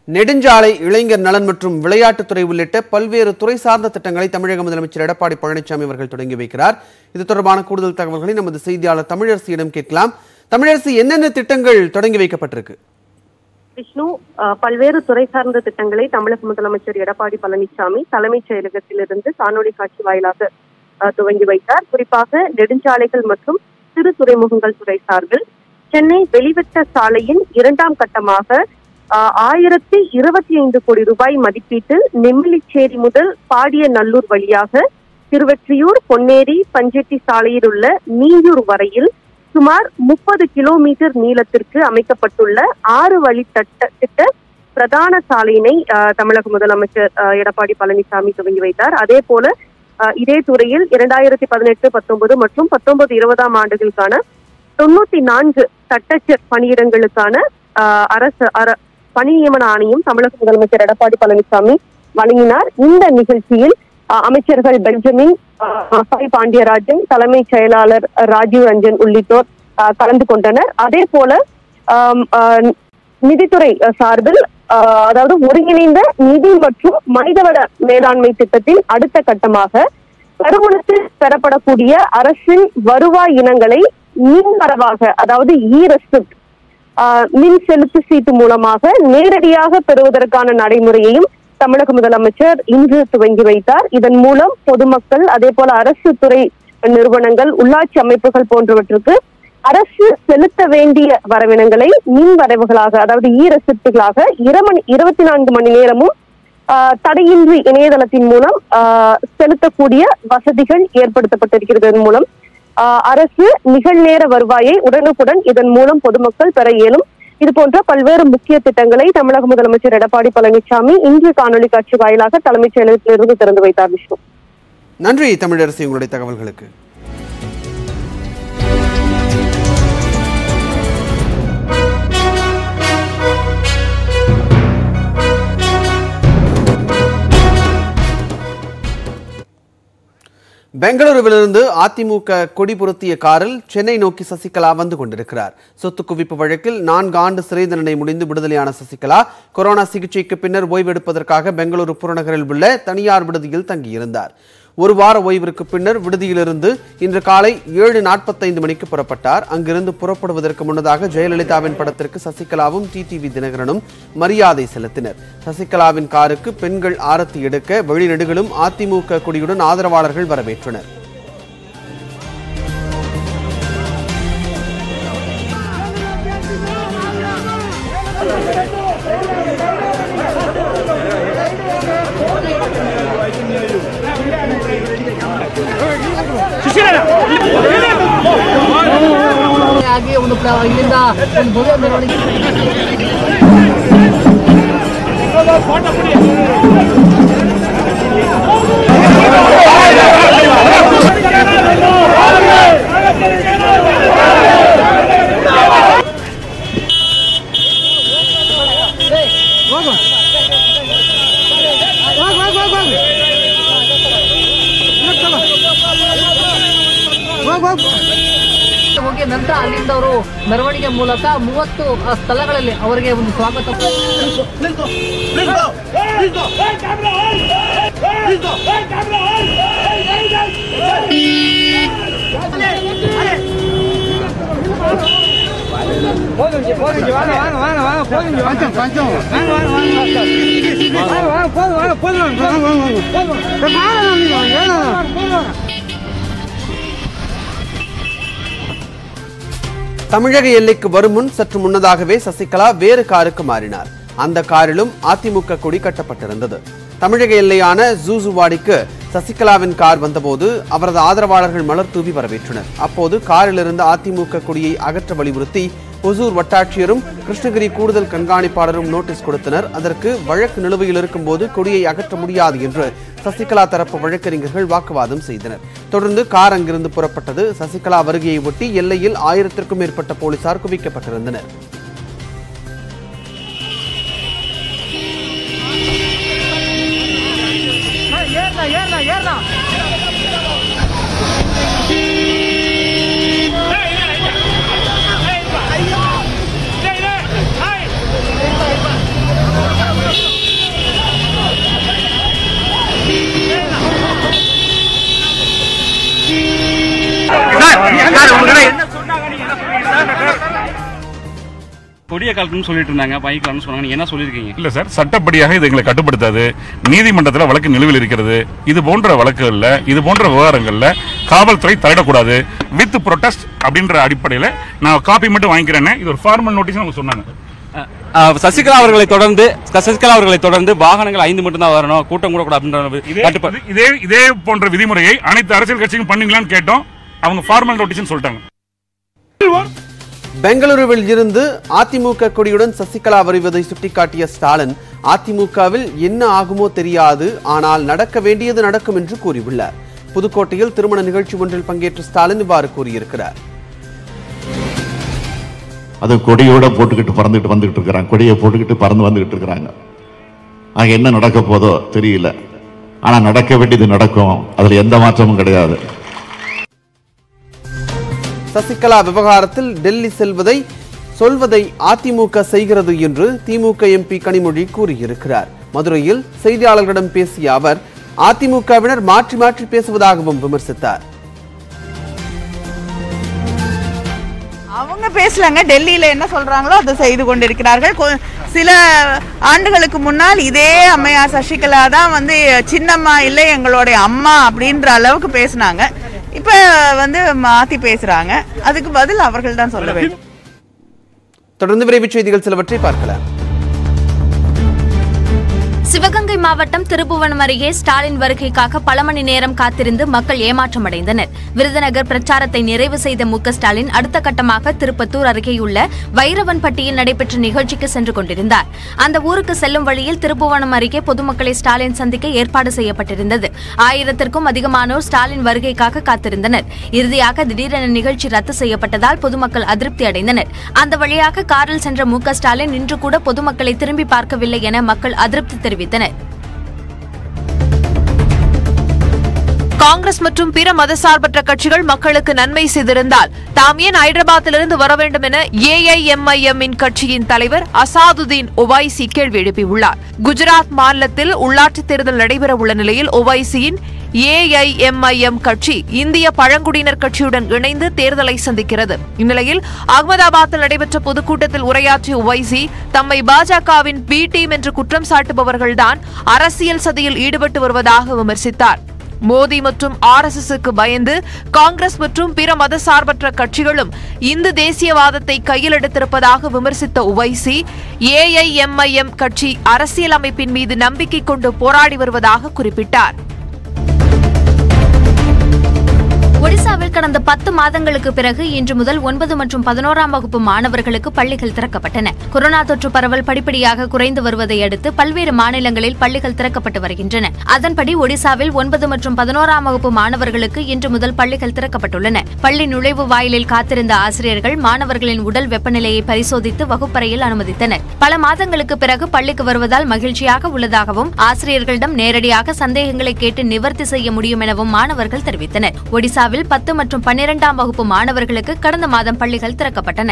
நெடுஞ்சாலை இளைஞர் நலன் மற்றும் விளையாட்டுத்துறை உள்ளிட்ட பல்வேறு துறை சார்ந்த திட்டங்களை தமிழக முதலமைச்சர் எடப்பாடி பழனிசாமி அவர்கள் தொடங்கி வைக்கிறார் இது தொடர்பான கூடுதல் தகவல்களை நமது செய்தியாளர் தமிழரசியிடம் கேட்கலாம் தமிழரசி என்னென்ன திட்டங்கள் தொடங்கி வைக்கப்பட்டிருக்கு விஷ்ணு அஹ், பல்வேறு துறை சார்ந்த திட்டங்களை தமிழக முதலமைச்சர் எடப்பாடி பழனிசாமி தலைமைச் செயலகத்திலிருந்து காணொலி காட்சி வாயிலாக அஹ், துவங்கி வைத்தார் குறிப்பாக நெடுஞ்சாலைகள் மற்றும் சிறு துறைமுகங்கள் துறை சார்பில் சென்னை வெளிவட்ட சாலையின் இரண்டாம் கட்டமாக அஹ், ஆயிரத்தி இருபத்தி ஐந்து கோடி ரூபாய் மதிப்பீட்டில் நெம்மிலிச்சேரி முதல் பாடிய நல்லூர் வழியாக திருவெற்றியூர் பொன்னேரி பஞ்செட்டி சாலையில் உள்ள நீயூர் வரையில் சுமார் முப்பது கிலோமீட்டர் நீளத்திற்கு அமைக்கப்பட்டுள்ள ஆறு வழி தட்ட திட்ட பிரதான சாலையினை அஹ், தமிழக முதலமைச்சர் அஹ், எடப்பாடி பழனிசாமி துவங்கி வைத்தார் அதே போல அஹ், இதே துறையில் இரண்டாயிரத்தி பதினெட்டு பத்தொன்பது மற்றும் பத்தொன்பது இருபதாம் ஆண்டுகளுக்கான தொண்ணூத்தி நான்கு தட்டச்சர் பணியிடங்களுக்கான அஹ், அரசு அர பணி நியமன ஆணையம் தமிழக முதலமைச்சர் எடப்பாடி பழனிசாமி வழங்கினார் இந்த நிகழ்ச்சியில் அஹ், அமைச்சர்கள் பெஞ்சமின் அஹ், சாய் பாண்டியராஜன் தலைமைச் செயலாளர் ராஜீவ் ரஞ்சன் உள்ளிட்டோர் அஹ், கலந்து கொண்டனர் அதே போல ஆம், அஹ், நிதித்துறை அஹ், சார்பில் அஹ், அதாவது ஒருங்கிணைந்த நிதி மற்றும் மனிதவள மேலாண்மை திட்டத்தின் அடுத்த கட்டமாக வருமானத்தில் பெறப்படக்கூடிய அரசின் வருவாய் இனங்களை மின்வரவாக அதாவது இ ரெசிப்ட் மின் செலுத்து சீட்டு மூலமாக நேரடியாக பெறுவதற்கான நடைமுறையையும் தமிழக முதலமைச்சர் இன்று துவங்கி வைத்தார் இதன் மூலம் பொதுமக்கள் அதே போல அரசு துறை நிறுவனங்கள் உள்ளாட்சி அமைப்புகள் போன்றவற்றுக்கு அரசு செலுத்த வேண்டிய வரவினங்களை மின் வரைவுகளாக அதாவது இ ரெசிப்டுகளாக இரமணி இருபத்தி நான்கு மணி நேரமும் ஆஹ், தடையின்றி இணையதளத்தின் மூலம் ஆஹ், செலுத்தக்கூடிய வசதிகள் ஏற்படுத்தப்பட்டிருக்கிறது இதன் மூலம் ஆஹ், அரசு நிகழ்நேர வருவாயை உடனுக்குடன் இதன் மூலம் பொதுமக்கள் பெற இயலும் இது போன்ற பல்வேறு முக்கிய திட்டங்களை தமிழக முதலமைச்சர் எடப்பாடி பழனிசாமி இன்று காணொலி காட்சி வாயிலாக தலைமைச் செயலகத்திலிருந்து திறந்து வைத்தார் விஷ்ணு நன்றி தமிழரசி உங்களுடைய தகவல்களுக்கு பெங்களூருவிலிருந்து அதிமுக கொடி பொருத்திய காரில் சென்னை நோக்கி சசிகலா வந்து கொண்டிருக்கிறார் சொத்து குவிப்பு வழக்கில் நான்கு ஆண்டு சிறை தண்டனை முடிந்து விடுதலையான சசிகலா கொரோனா சிகிச்சைக்கு பின்னர் ஓய்வெடுப்பதற்காக பெங்களூரு புறநகரில் உள்ள தனியார் விடுதியில் தங்கியிருந்தார் ஒரு வார ஓய்விற்கு பின்னர் விடுதியிலிருந்து இன்று காலை ஏழு நாற்பத்தைந்து மணிக்கு புறப்பட்டார் அங்கிருந்து புறப்படுவதற்கு முன்னதாக ஜெயலலிதாவின் படத்திற்கு சசிகலாவும் டிடிவி தினகரனும் மரியாதை செலுத்தினர் சசிகலாவின் காருக்கு பெண்கள் ஆரத்தி எடுக்க வழிநெடுகளும் அதிமுக கொடியுடன் ஆதரவாளர்கள் வரவேற்றனர் ಆಗಿ ಒಂದು ಪ್ರ- ಇಲ್ಲಿಂದ ಒಂದು ಭವ್ಯ ಮೆರವಣಿಗೆ ಹೋಗಿ ನಂತರ ಅಲ್ಲಿಂದ ಅವರು ಮೆರವಣಿಗೆ ಮೂಲಕ ಮೂವತ್ತು ಆ, ಸ್ಥಳಗಳಲ್ಲಿ ಅವರಿಗೆ ಒಂದು ಸ್ವಾಗತ தமிழக எல்லைக்கு வரும் முன் சற்று முன்னதாகவே சசிகலா வேறு காருக்கு மாறினார் அந்த காரிலும் அதிமுக கொடி கட்டப்பட்டிருந்தது தமிழக எல்லையான ஜூசுவாடிக்கு சசிகலாவின் கார் வந்தபோது அவரது ஆதரவாளர்கள் மலர் தூவி வரவேற்றனர் அப்போது காரிலிருந்து அதிமுக கொடியை அகற்ற வலியுறுத்தி ஒசூர் வட்டாட்சியரும் கிருஷ்ணகிரி கூடுதல் கண்காணிப்பாளரும் நோட்டீஸ் கொடுத்தனர் அதற்கு வழக்கு நிலுவையில் இருக்கும்போது கொடியை அகற்ற முடியாது என்று சசிகலா தரப்பு வழக்கறிஞர்கள் வாக்குவாதம் செய்தனர் தொடர்ந்து கார் அங்கிருந்து புறப்பட்டது சசிகலா வருகையை ஒட்டி எல்லையில் ஆயிரத்திற்கும் மேற்பட்ட போலீசார் குவிக்கப்பட்டிருந்தனர் Hey! கொடிய கலக்கணும்னு சொல்லிட்டு இருந்தாங்க பைக்கலாம்னு சொன்னாங்க நீங்க என்ன சொல்லியிருக்கீங்க இல்ல சார் சட்டப்படியாக இது எங்களை கட்டுப்படுத்தாது நீதிமன்றத்தில் வழக்கு நிலுவையில் இருக்கிறது இது போன்ற வழக்குகள்ல இது போன்ற விவகாரங்கள்ல காவல்துறை தலையிடக்கூடாது வித் ப்ரொடெஸ்ட் அப்படின்ற அடிப்படையில் நான் காப்பி மட்டும் வாங்கிக்கிறேன்னு இது ஒரு ஃபார்மல் நோட்டீஸ் அவங்க சொன்னாங்க அஹ், சசிகலா அவர்களை தொடர்ந்து சசிகலா அவர்களை தொடர்ந்து வாகனங்கள் ஐந்து மட்டும் தான் வரணும் கூட்டம் கூட கூட அப்படின்ற இதே கட்டுப்பாடு இதே இதே போன்ற விதிமுறையை அனைத்து அரசியல் கட்சியும் பண்ணுங்களான்னு கேட்டோம் அவங்க ஃபார்மல் நோட்டீஸ்னு சொல்லிட்டாங்க பெங்களூருவில் இருந்து அதிமுக கொடியுடன் சசிகலா வருவதை சுட்டிக்காட்டிய ஸ்டாலின் அதிமுகவில் என்ன ஆகுமோ தெரியாது ஆனால் நடக்க வேண்டியது நடக்கும் என்று கூறியுள்ளார் புதுக்கோட்டையில் திருமண நிகழ்ச்சி ஒன்றில் பங்கேற்ற ஸ்டாலின் இவ்வாறு கூறியிருக்கிறார் அது கொடியோட போட்டுக்கிட்டு பறந்துட்டு வந்துகிட்டு இருக்கிறாங்க கொடியை போட்டுக்கிட்டு பறந்து வந்துகிட்டு இருக்கிறாங்க அங்க என்ன நடக்க போதோ தெரியல ஆனா நடக்க வேண்டியது நடக்கும் அதுல எந்த மாற்றமும் கிடையாது சசிகலா விவகாரத்தில் டெல்லி செல்வதை சொல்வதை அதிமுக செய்கிறது என்று திமுக எம்பி கனிமொழி கூறியிருக்கிறார் மதுரையில் செய்தியாளர்களிடம் பேசிய அவர் அதிமுகவினர் மாற்றி மாற்றி பேசுவதாகவும் விமர்சித்தார் அவங்க பேசலங்க டெல்லியில என்ன சொல்றாங்களோ அதை செய்து கொண்டிருக்கிறார்கள் கொ- சில ஆண்டுகளுக்கு முன்னால் இதே அம்மையார் சசிகலா தான் வந்து சின்னம்மா இல்லை எங்களுடைய அம்மா அப்படின்ற அளவுக்கு பேசினாங்க இப்ப வந்து மாத்தி பேசுறாங்க அதுக்கு பதில் அவர்கள் தான் சொல்ல வேண்டும் தொடர்ந்து விரைவுச் செய்திகள் சிலவற்றை பார்க்கலாம் சிவகங்கை மாவட்டம் திருப்புவனம் அருகே ஸ்டாலின் வருகைக்காக பல மணி நேரம் காத்திருந்து மக்கள் ஏமாற்றம் அடைந்தனர் விருதுநகர் பிரச்சாரத்தை நிறைவு செய்த மு க ஸ்டாலின் அடுத்த கட்டமாக திருப்பத்தூர் அருகேயுள்ள வைரவன்பட்டியில் நடைபெற்ற நிகழ்ச்சிக்கு சென்று கொண்டிருந்தார் அந்த ஊருக்கு செல்லும் வழியில் திருப்புவனம் அருகே பொதுமக்களை ஸ்டாலின் சந்திக்க ஏற்பாடு செய்யப்பட்டிருந்தது ஆயிரத்திற்கும் அதிகமானோர் ஸ்டாலின் வருகைக்காக காத்திருந்தனர் இறுதியாக திடீரென நிகழ்ச்சி ரத்து செய்யப்பட்டதால் பொதுமக்கள் அதிருப்தி அடைந்தனர் அந்த வழியாக காரில் சென்ற மு க ஸ்டாலின் இன்று கூட பொதுமக்களை திரும்பி பார்க்கவில்லை என மக்கள் அதிருப்தி தெரிவித்தனர் காங்கிரஸ் மற்றும் பிற மதசார்பற்ற கட்சிகள் மக்களுக்கு நன்மை செய்திருந்தால் தாம் ஏன் ஹைதராபாத்திலிருந்து வர வேண்டும் என ஏஐஎம்ஐஎம் இன் கட்சியின் தலைவர் அசாதுதீன் ஒவைசி கேள்வி எழுப்பியுள்ளார் குஜராத் மாநிலத்தில் உள்ளாட்சித் தேர்தல் நடைபெற உள்ள நிலையில் ஒவைசியின் ஏஐஎம்ஐஎம் கட்சி இந்திய பழங்குடியினர் கட்சியுடன் இணைந்து தேர்தலை சந்திக்கிறது இந்நிலையில் அகமதாபாத்தில் நடைபெற்ற பொதுக்கூட்டத்தில் உரையாற்றிய ஒவைசி தம்மை பாஜகவின் பி டீம் என்று குற்றம் சாட்டுபவர்கள்தான் அரசியல் சதியில் ஈடுபட்டு வருவதாக விமர்சித்தார் மோடி மற்றும் ஆர்எஸ்எஸ்க்கு பயந்து காங்கிரஸ் மற்றும் பிற மதசார்பற்ற கட்சிகளும் இந்து தேசியவாதத்தை கையில் எடுத்திருப்பதாக விமர்சித்த உவைசி ஏஐஎம்ஐஎம் கட்சி அரசியல் அமைப்பின் மீது நம்பிக்கை கொண்டு போராடி வருவதாக குறிப்பிட்டார் ஒடிசாவில் கடந்த பத்து மாதங்களுக்கு பிறகு இன்று முதல் ஒன்பது மற்றும் பதினோராம் வகுப்பு மாணவர்களுக்கு பள்ளிகள் திறக்கப்பட்டன கொரோனா தொற்று பரவல் படிப்படியாக குறைந்து வருவதை அடுத்து பல்வேறு மாநிலங்களில் பள்ளிகள் திறக்கப்பட்டு வருகின்றன அதன்படி ஒடிசாவில் ஒன்பது மற்றும் பதினோராம் வகுப்பு மாணவர்களுக்கு இன்று முதல் பள்ளிகள் திறக்கப்பட்டுள்ளன பள்ளி நுழைவு வாயிலில் காத்திருந்த ஆசிரியர்கள் மாணவர்களின் உடல் வெப்பநிலையை பரிசோதித்து வகுப்பறையில் அனுமதித்தனர் பல மாதங்களுக்கு பிறகு பள்ளிக்கு வருவதால் மகிழ்ச்சியாக உள்ளதாகவும் ஆசிரியர்களிடம் நேரடியாக சந்தேகங்களை கேட்டு நிவர்த்தி செய்ய முடியும் எனவும் மாணவர்கள் தெரிவித்தனர் ஒடிசாவில் பத்து மற்றும் பன்னிரெண்டாம் வகுப்பு மாணவர்களுக்கு கடந்த மாதம் பள்ளிகள் திறக்கப்பட்டன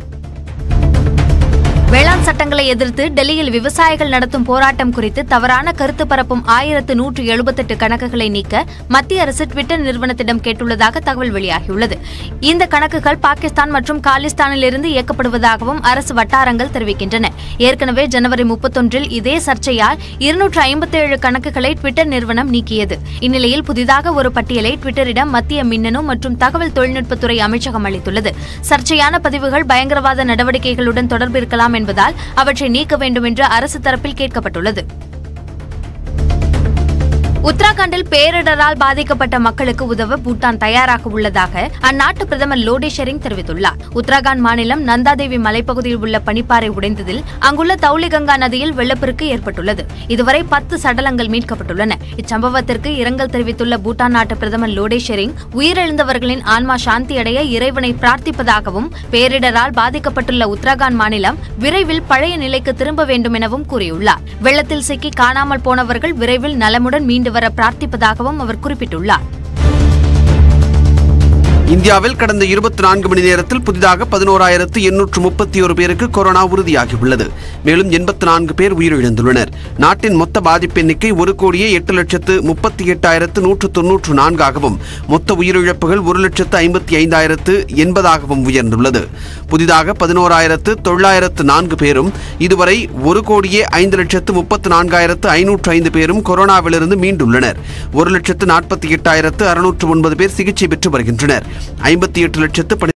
வேளாண் சட்டங்களை எதிர்த்து டெல்லியில் விவசாயிகள் நடத்தும் போராட்டம் குறித்து தவறான கருத்து பரப்பும் ஆயிரத்து நூற்று எழுபத்தெட்டு கணக்குகளை நீக்க மத்திய அரசு ட்விட்டர் நிறுவனத்திடம் கேட்டுள்ளதாக தகவல் வெளியாகியுள்ளது இந்த கணக்குகள் பாகிஸ்தான் மற்றும் காலிஸ்தானில் இருந்து இயக்கப்படுவதாகவும் அரசு வட்டாரங்கள் தெரிவிக்கின்றன ஏற்கனவே ஜனவரி முப்பத்தொன்றில் இதே சர்ச்சையால் இருநூற்று ஐம்பத்தேழு கணக்குகளை ட்விட்டர் நிறுவனம் நீக்கியது இந்நிலையில் புதிதாக ஒரு பட்டியலை ட்விட்டரிடம் மத்திய மின்னணு மற்றும் தகவல் தொழில்நுட்பத்துறை அமைச்சகம் அளித்துள்ளது சர்ச்சையான பதிவுகள் பயங்கரவாத நடவடிக்கைகளுடன் தொடர்பு இருக்கலாம் என்பதால் அவற்றை நீக்க வேண்டும் என்று அரசு தரப்பில் கேட்கப்பட்டுள்ளது உத்தராகண்டில் பேரிடரால் பாதிக்கப்பட்ட மக்களுக்கு உதவ பூட்டான் தயாராக உள்ளதாக அந்நாட்டு பிரதமர் லோடே ஷெரிங் தெரிவித்துள்ளார் உத்தராகண்ட் மாநிலம் நந்தாதேவி மலைப்பகுதியில் உள்ள பனிப்பாறை உடைந்ததில் அங்குள்ள தௌலிகங்கா நதியில் வெள்ளப்பெருக்கு ஏற்பட்டுள்ளது இதுவரை பத்து சடலங்கள் மீட்கப்பட்டுள்ளன இச்சம்பவத்திற்கு இரங்கல் தெரிவித்துள்ள பூட்டான் நாட்டு பிரதமர் லோடே ஷெரிங் உயிரிழந்தவர்களின் ஆன்மா சாந்தியடைய இறைவனை பிரார்த்திப்பதாகவும் பேரிடரால் பாதிக்கப்பட்டுள்ள உத்தராகண்ட் மாநிலம் விரைவில் பழைய நிலைக்கு திரும்ப வேண்டும் எனவும் கூறியுள்ளார் வெள்ளத்தில் சிக்கி காணாமல் போனவர்கள் விரைவில் நலமுடன் மீண்டு வர பிரார்த்திப்பதாகவும் அவர் குறிப்பிட்டுள்ளார் இந்தியாவில் கடந்த இருபத்தி நான்கு மணி நேரத்தில் புதிதாக பதினோராயிரத்து எண்ணூற்று முப்பத்தி ஒரு பேருக்கு கொரோனா உறுதியாகியுள்ளது மேலும் எண்பத்தி நான்கு பேர் உயிரிழந்துள்ளனர் நாட்டின் மொத்த பாதிப்பு எண்ணிக்கை ஒரு கோடியே எட்டு லட்சத்து முப்பத்தி எட்டாயிரத்து நூற்று தொன்னூற்று நான்காகவும் மொத்த உயிரிழப்புகள் ஒரு லட்சத்து ஐம்பத்தி ஐந்தாயிரத்து எண்பதாகவும் உயர்ந்துள்ளது புதிதாக பதினோராயிரத்து தொள்ளாயிரத்து நான்கு பேரும் இதுவரை ஒரு கோடியே ஐந்து லட்சத்து முப்பத்து நான்காயிரத்து ஐநூற்று ஐந்து பேரும் கொரோனாவிலிருந்து மீண்டுள்ளனர் ஒரு லட்சத்து நாற்பத்தி எட்டாயிரத்து அறுநூற்று ஒன்பது பேர் சிகிச்சை பெற்று வருகின்றனர் ஐம்பத்தி எட்டு லட்சத்து